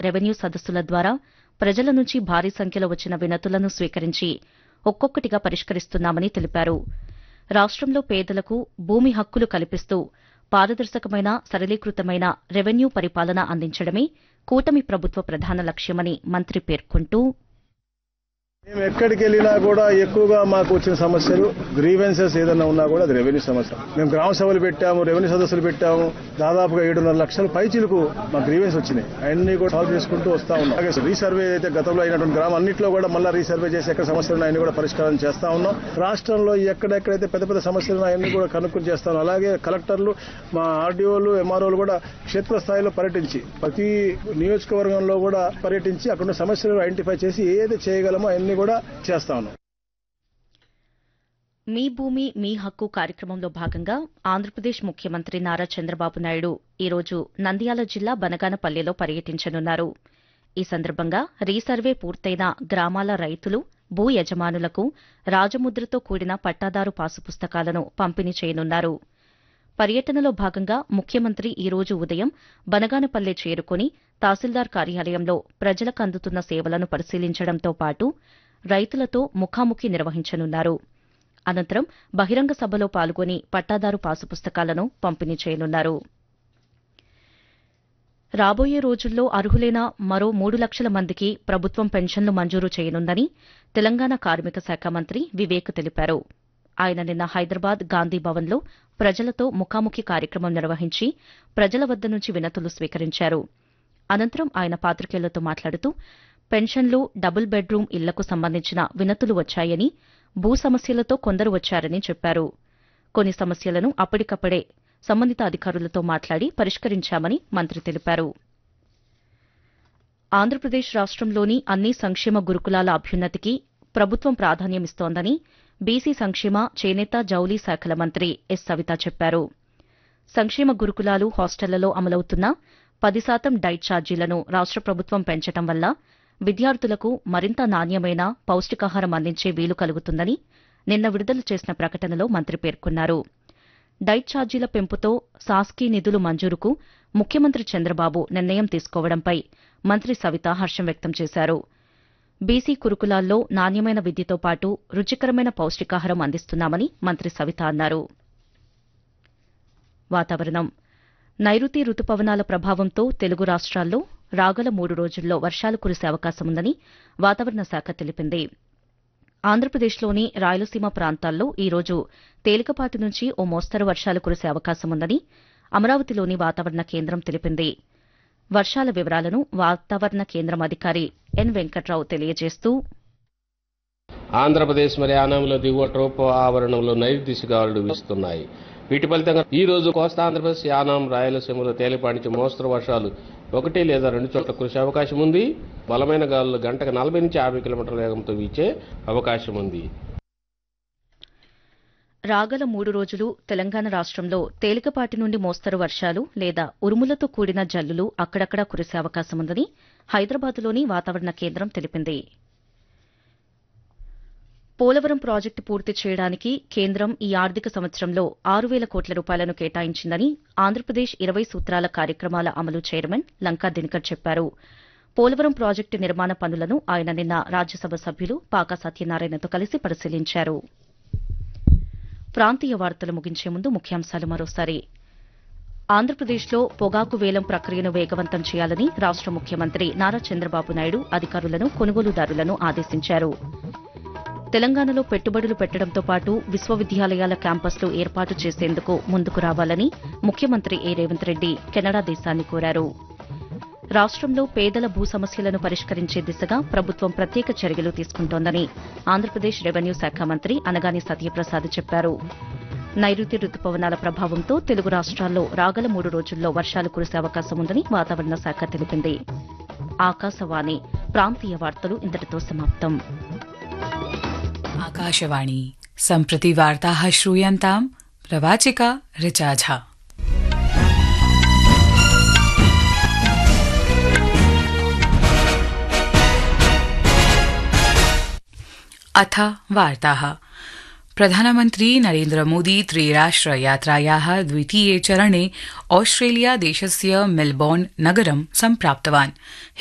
revenue సదస్సుల ద్వారా ప్రజల నుంచి భారీ సంఖ్యలో వచ్చిన వినతులను స్వీకరించి ఒక్కొక్కటిగా పరిష్కరిస్తున్నామని తెలిపారు రాష్టంలో పేదలకు భూమి హక్కులు కల్పిస్తూ పారదర్శకమైన సరళీకృతమైన రెవెన్యూ పరిపాలన అందించడమే కూటమి ప్రభుత్వ ప్రధాన లక్ష్యమని మంత్రి పేర్కొంటూ మేము ఎక్కడికి వెళ్ళినా కూడా ఎక్కువగా మాకు వచ్చిన సమస్యలు గ్రీవెన్సెస్ ఏదైనా ఉన్నా కూడా అది రెవెన్యూ సమస్య మేము గ్రామ సభలు పెట్టాము రెవెన్యూ సదస్సులు పెట్టాము దాదాపుగా ఏడున్నర లక్షల పైచీలకు మా గ్రీవెన్స్ వచ్చినాయి అన్ని కూడా సాల్వ్ చేసుకుంటూ వస్తా ఉన్నాం అలాగే రీసర్వే అయితే గతంలో అయినటువంటి గ్రామం అన్నింటిలో కూడా మళ్ళీ రీసర్వే చేసి ఎక్కడ సమస్యలు ఉన్నాయని కూడా పరిష్కారం చేస్తా ఉన్నాం రాష్ట్రంలో ఎక్కడెక్కడైతే పెద్ద పెద్ద సమస్యలు ఉన్నాయని కూడా కనుక్కుని చేస్తాం అలాగే కలెక్టర్లు మా ఆర్డీఓలు ఎంఆర్ఓలు కూడా క్షేత్రస్థాయిలో పర్యటించి ప్రతి నియోజకవర్గంలో కూడా పర్యటించి అక్కడ ఉన్న సమస్యలు ఐడెంటిఫై చేసి ఏది చేయగలమో అన్ని కూడా చేస్తా ఉన్నాం మీ భూమి మీ హక్కు కార్యక్రమంలో భాగంగా ఆంధ్రప్రదేశ్ ముఖ్యమంత్రి నారా చంద్రబాబు నాయుడు ఈరోజు నంద్యాల జిల్లా బనగానపల్లెలో పర్యటించనున్నారు ఈ సందర్భంగా రీసర్వే పూర్తయిన గ్రామాల రైతులు భూ యజమానులకు రాజముద్రతో కూడిన పట్టాదారు పాసు పుస్తకాలను పంపిణీ చేయనున్నారు పర్యటనలో భాగంగా ముఖ్యమంత్రి ఈ రోజు ఉదయం బనగానపల్లె చేరుకుని తహసీల్దార్ కార్యాలయంలో ప్రజలకు అందుతున్న సేవలను పరిశీలించడంతో పాటు రైతులతో ముఖాముఖి నిర్వహించనున్నారు అనంతరం బహిరంగ సభలో పాల్గొని పట్టాదారు పాసు పుస్తకాలను పంపిణీ చేయనున్నారు రాబోయే రోజుల్లో అర్హులైన మరో మూడు లక్షల మందికి ప్రభుత్వం పెన్షన్లు మంజూరు చేయనుందని తెలంగాణ కార్మిక శాఖ మంత్రి వివేక్ తెలిపారు ఆయన నిన్న హైదరాబాద్ గాంధీ భవన్లో ప్రజలతో ముఖాముఖి కార్యక్రమం నిర్వహించి ప్రజల వద్ద నుంచి వినతులు స్వీకరించారు అనంతరం ఆయన పాతికేయులతో మాట్లాడుతూ పెన్షన్లు డబుల్ బెడ్రూం ఇళ్లకు సంబంధించిన వినతులు వచ్చాయని భూ సమస్యలతో కొందరు వచ్చారని చెప్పారు కొన్ని సమస్యలను అప్పటికప్పుడే సంబంధిత అధికారులతో మాట్లాడి పరిష్కరించామని మంత్రి తెలిపారు ఆంధ్రప్రదేశ్ రాష్టంలోని అన్ని సంక్షేమ గురుకులాల అభ్యున్నతికి ప్రభుత్వం ప్రాధాన్యమిస్తోందని బీసీ సంక్షేమ చేనేత జౌలీ శాఖల మంత్రి ఎస్ సవిత చెప్పారు సంక్షేమ గురుకులాలు హాస్టళ్లలో అమలవుతున్న పది శాతం డైట్ ఛార్జీలను రాష్ట ప్రభుత్వం పెంచడం వల్ల విద్యార్థులకు మరింత నాణ్యమైన పౌష్టికాహారం అందించే వీలు కలుగుతుందని నిన్న విడుదల చేసిన ప్రకటనలో మంత్రి పేర్కొన్నారు డైట్ ఛార్జీల పెంపుతో సాస్కీ నిధులు మంజూరుకు ముఖ్యమంత్రి చంద్రబాబు నిర్ణయం తీసుకోవడంపై మంత్రి సవిత హర్షం వ్యక్తం చేశారు బీసీ కురుకులాల్లో నాణ్యమైన విద్యతో పాటు రుచికరమైన పౌష్టికాహారం అందిస్తున్నామని మంత్రి సవిత అన్నారు వాతావరణం నైరుతి రుతుపవనాల ప్రభావంతో తెలుగు రాష్ట్రాల్లో రాగల మూడు రోజుల్లో వర్షాలు కురిసే అవకాశముందని వాతావరణ శాఖ తెలిపింది ఆంధ్రప్రదేశ్లోని రాయలసీమ ప్రాంతాల్లో ఈ రోజు తేలికపాటి నుంచి ఓ మోస్తరు వర్షాలు కురిసే అవకాశముందని అమరావతిలోని వాతావరణ కేంద్రం తెలిపింది వర్షాల వివరాలను వాతావరణ కేంద్రం అధికారి ఎన్ వెంకట్రావు తెలియజేస్తూ ఆంధ్రప్రదేశ్ మరి ఆనంలో దిగువ ట్రోపో ఆవరణంలో నైరుతి గాలులు వీస్తున్నాయి వీటి ఫలితంగా ఈ రోజు కోస్తా ఆంధ్రప్రదేశ్ యానాం రాయలసీమలో తేలిపాటి నుంచి మోస్తరు వర్షాలు ఒకటి లేదా రెండు చోట్ల కురిసే అవకాశం ఉంది బలమైన గాలులు గంటకు నలభై నుంచి యాభై కిలోమీటర్ల వేగంతో వీచే అవకాశం ఉంది రాగల మూడు రోజులు తెలంగాణ రాష్ట్రంలో తేలికపాటి నుండి మోస్తరు వర్షాలు లేదా ఉరుములతో కూడిన జల్లులు అక్కడక్కడా కురిసే అవకాశముందని హైదరాబాద్లోని వాతావరణ కేంద్రం తెలిపింది పోలవరం ప్రాజెక్టు పూర్తి చేయడానికి కేంద్రం ఈ ఆర్థిక సంవత్సరంలో ఆరు వేల కోట్ల రూపాయలను కేటాయించిందని ఆంధ్రప్రదేశ్ ఇరవై సూత్రాల కార్యక్రమాల అమలు చైర్మన్ లంకా దినకర్ చెప్పారు పోలవరం ప్రాజెక్టు నిర్మాణ పనులను ఆయన నిన్న రాజ్యసభ సభ్యులు పాకా సత్యనారాయణతో కలిసి పరిశీలించారు ప్రాంతీయ వార్తలు ముగించే ముందు ముఖ్యాంశాలు మరోసారి ఆంధ్రప్రదేశ్లో పొగాకు వేలం ప్రక్రియను వేగవంతం చేయాలని రాష్ట ముఖ్యమంత్రి నారా చంద్రబాబు నాయుడు అధికారులను కొనుగోలుదారులను ఆదేశించారు తెలంగాణలో పెట్టుబడులు పెట్టడంతో పాటు విశ్వవిద్యాలయాల క్యాంపస్లు ఏర్పాటు చేసేందుకు ముందుకు రావాలని ముఖ్యమంత్రి ఏ రేవంత్ రెడ్డి కెనడా దేశాన్ని కోరారు రాష్ట్రంలో పేదల భూ సమస్యలను పరిష్కరించే దిశగా ప్రభుత్వం ప్రత్యేక చర్యలు తీసుకుంటోందని ఆంధ్రప్రదేశ్ రెవెన్యూ శాఖ మంత్రి అనగాని సత్యప్రసాద్ చెప్పారు నైరుతి రుతుపవనాల ప్రభావంతో తెలుగు రాష్ట్రాల్లో రాగల మూడు రోజుల్లో వర్షాలు కురిసే అవకాశం ఉందని వాతావరణ శాఖ తెలిపింది ఆకాశవాణి ప్రాంతీయ వార్తలు ఇంతటితో సమాప్తం आकाशवाणी सम्प्रति वार्ताः श्रूयन्ताम् प्रवाचिका ऋचा झा अथ वार्ताः प्रधानमन्त्री नरेन्द्रमोदी त्रिराष्ट्रयात्रायाः द्वितीये चरणे ऑस्ट्रेलिया देशस्य मेलबोर्न नगरं सम्प्राप्तवान्